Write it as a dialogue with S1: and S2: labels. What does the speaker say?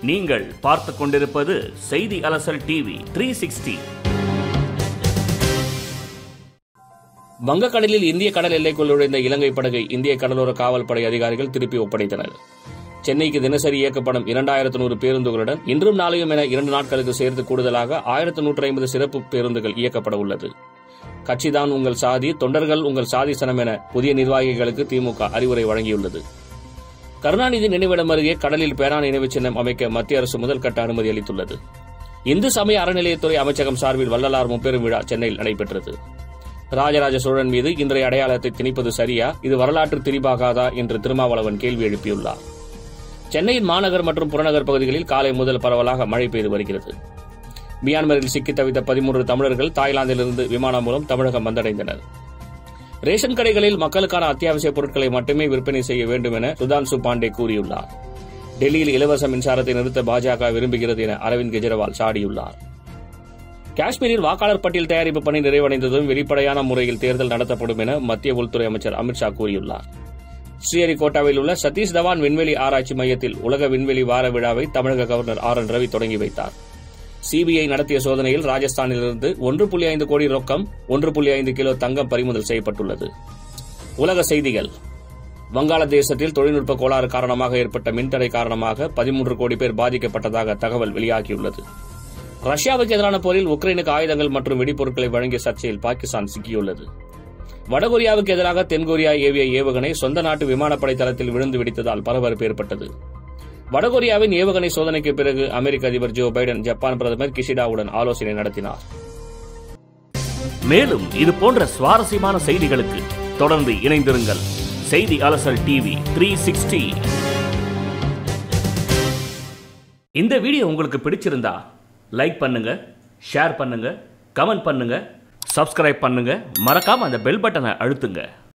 S1: நீங்கள் பார்த்து கொண்டிருப்பது செய்தி அலசல் டிவி த்ரீ சிக்ஸ்டி வங்கக்கடலில் இந்திய கடல் எல்லைக்குள் நுழைந்த இலங்கை படகை இந்திய கடலோர காவல் படை அதிகாரிகள் திருப்பி ஒப்படைத்தனர் சென்னைக்கு தினசரி இயக்கப்படும் இரண்டாயிரத்து நூறு பேருந்துகளுடன் இன்றும் நாளையும் என இரண்டு நாட்களுக்கு சேர்த்து கூடுதலாக ஆயிரத்து நூற்று ஐம்பது சிறப்பு பேருந்துகள் இயக்கப்பட உள்ளது கட்சிதான் உங்கள் சாதி தொண்டர்கள் உங்கள் சாதி சனம் என புதிய நிர்வாகிகளுக்கு திமுக அறிவுரை வழங்கியுள்ளது கருணாநிதி நினைவிடம் அருகே கடலில் பேரா நினைவுச் சின்னம் அமைக்க மத்திய அரசு முதல்கட்ட அனுமதி அளித்துள்ளது இந்து சமய அறநிலையத்துறை அமைச்சகம் சார்பில் வள்ளலார் முப்பெரும் விழா சென்னையில் நடைபெற்றது ராஜராஜ சோழன் மீது இன்றைய அடையாளத்தை திணிப்பது சரியா இது வரலாற்று திரிபாகாதா என்று திருமாவளவன் கேள்வி எழுப்பியுள்ளார் சென்னையின் மாநகர் மற்றும் புறநகர் பகுதிகளில் காலை முதல் பரவலாக மழை பெய்து வருகிறது மியான்மரில் சிக்கித் தவித்த பதிமூன்று தமிழர்கள் தாய்லாந்திலிருந்து விமானம் மூலம் தமிழகம் வந்தடைந்தனர் ரேஷன் கடைகளில் மக்களுக்கான அத்தியாவசிய பொருட்களை மட்டுமே விற்பனை செய்ய வேண்டும் என சுதான்சு பாண்டே கூறியுள்ளார் டெல்லியில் இலவச மின்சாரத்தை நிறுத்த பாஜக விரும்புகிறது என அரவிந்த் கெஜ்ரிவால் சாடியுள்ளார் காஷ்மீரில் வாக்காளர் பட்டியல் தயாரிப்பு பணி நிறைவடைந்ததும் வெளிப்படையான முறையில் தேர்தல் நடத்தப்படும் என மத்திய உள்துறை அமைச்சர் அமித்ஷா கூறியுள்ளார் ஸ்ரீஹரிகோட்டாவில் உள்ள சதீஷ் தவான் விண்வெளி ஆராய்ச்சி மையத்தில் உலக விண்வெளி வார விழாவை தமிழக கவர்னர் ஆர் என் ரவி தொடங்கி வைத்தார் சிபிஐ நடத்திய சோதனையில் ராஜஸ்தானிலிருந்து ஒன்று புள்ளி ஐந்து கோடி ரொக்கம் ஒன்று புள்ளி ஐந்து கிலோ தங்கம் பறிமுதல் செய்யப்பட்டுள்ளது உலக செய்திகள் வங்காளதேசத்தில் தொழில்நுட்ப கோளாறு காரணமாக ஏற்பட்ட மின்தடை காரணமாக பதிமூன்று கோடி பேர் பாதிக்கப்பட்டதாக தகவல் வெளியாகியுள்ளது ரஷ்யாவுக்கு எதிரான போரில் உக்ரைனுக்கு ஆயுதங்கள் மற்றும் வெடிப்பொருட்களை வழங்கிய சர்ச்சையில் பாகிஸ்தான் சிக்கியுள்ளது வடகொரியாவுக்கு எதிராக தென்கொரியா ஏவிய ஏவுகணை சொந்த நாட்டு விமானப்படை தளத்தில் விழுந்து வெடித்ததால் பரபரப்பு ஏற்பட்டது வடகொரியாவின் ஏவுகணை சோதனைக்கு பிறகு அமெரிக்க அதிபர் ஜோ பைடன் ஜப்பான் பிரதமர் கிஷிடாவுடன் ஆலோசனை நடத்தினார் மேலும் இது போன்ற சுவாரஸ்யமான செய்திகளுக்கு தொடர்ந்து இணைந்திருங்கள் செய்தி அலசல் டிவி த்ரீ சிக்ஸ்டி இந்த வீடியோ உங்களுக்கு பிடிச்சிருந்தா லைக் பண்ணுங்க ஷேர் பண்ணுங்க கமெண்ட் பண்ணுங்க சப்ஸ்கிரைப் பண்ணுங்க மறக்காம அந்த பெல் பட்டனை அழுத்துங்க